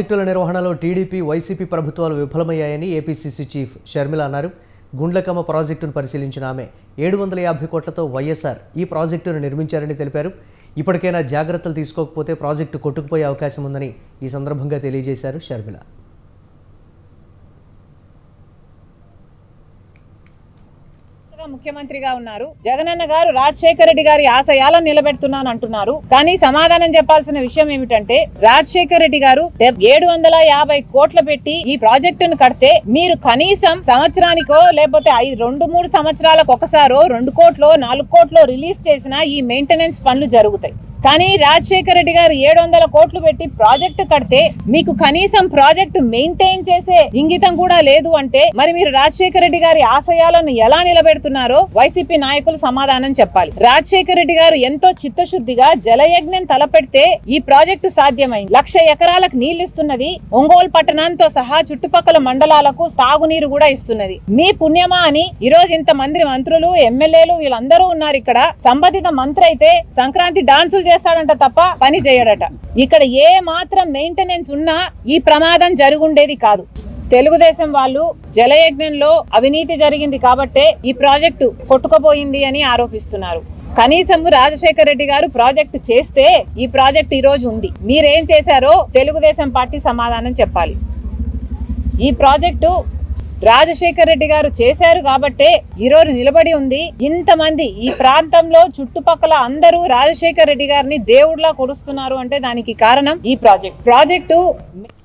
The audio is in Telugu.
ప్రాజెక్టుల నిర్వహణలో టీడీపీ వైసీపీ ప్రభుత్వాలు విఫలమయ్యాయని ఏపీసీసీ చీఫ్ షర్మిల అన్నారు గుండ్లకమ్మ ప్రాజెక్టును పరిశీలించిన ఆమె ఏడు వందల యాభై కోట్లతో వైఎస్ఆర్ ఈ ప్రాజెక్టును నిర్మించారని తెలిపారు ఇప్పటికైనా జాగ్రత్తలు తీసుకోకపోతే ప్రాజెక్టు కొట్టుకుపోయే అవకాశం ఉందని ఈ సందర్భంగా తెలియజేశారు షర్మిల కొత్తగా ముఖ్యమంత్రిగా ఉన్నారు జగనన్న గారు రాజశేఖర రెడ్డి గారి ఆశయాలను నిలబెడుతున్నాను అంటున్నారు కానీ సమాధానం చెప్పాల్సిన విషయం ఏమిటంటే రాజశేఖర రెడ్డి గారు ఏడు వందల యాభై కోట్లు పెట్టి ఈ ప్రాజెక్టును కడితే మీరు కనీసం సంవత్సరానికో లేకపోతే ఐదు రెండు మూడు సంవత్సరాలకు ఒకసారో రెండు కోట్లో నాలుగు కోట్లో రిలీజ్ చేసిన ఈ మెయింటెనెన్స్ పనులు జరుగుతాయి కానీ రాజశేఖర రెడ్డి గారు ఏడు వందల కోట్లు పెట్టి ప్రాజెక్టు కడితే మీకు కనీసం ప్రాజెక్టు మెయింటైన్ చేసే ఇంగితం కూడా లేదు అంటే మరి మీరు రాజశేఖర రెడ్డి గారి ఆశయాలను ఎలా నిలబెడుతున్నారో వైసీపీ నాయకులు సమాధానం చెప్పాలి రాజశేఖర రెడ్డి గారు ఎంతో చిత్తశుద్ధిగా జలయజ్ఞం తలపెడితే ఈ ప్రాజెక్టు సాధ్యమైంది లక్ష ఎకరాలకు నీళ్లు ఇస్తున్నది ఒంగోలు పట్టణంతో సహా చుట్టుపక్కల మండలాలకు సాగునీరు కూడా ఇస్తున్నది మీ పుణ్యమా అని ఈ రోజు ఇంత మంది మంత్రులు ఎమ్మెల్యేలు వీళ్ళందరూ ఉన్నారు ఇక్కడ సంబంధిత మంత్రి అయితే సంక్రాంతి డాన్సులు చేస్తాడంట తప్ప పని చేయడట ఇక్కడ ఏ మాత్రం మెయింటెనెన్స్ ఉన్నా ఈ ప్రమాదం జరుగుండేది కాదు తెలుగుదేశం వాళ్ళు జలయజ్ఞంలో అవినీతి జరిగింది కాబట్టే ఈ ప్రాజెక్టు కొట్టుకుపోయింది అని ఆరోపిస్తున్నారు కనీసం రాజశేఖర రెడ్డి గారు ప్రాజెక్టు చేస్తే ఈ ప్రాజెక్ట్ ఈ రోజు ఉంది మీరేం చేశారో తెలుగుదేశం పార్టీ సమాధానం చెప్పాలి ఈ ప్రాజెక్టు రాజశేఖర్ రెడ్డి గారు చేశారు కాబట్టే ఈరోజు నిలబడి ఉంది ఇంతమంది ఈ ప్రాంతంలో చుట్టుపక్కల అందరూ రాజశేఖర్ రెడ్డి గారిని దేవుడిలా కొలుస్తున్నారు అంటే దానికి కారణం ఈ ప్రాజెక్ట్ ప్రాజెక్టు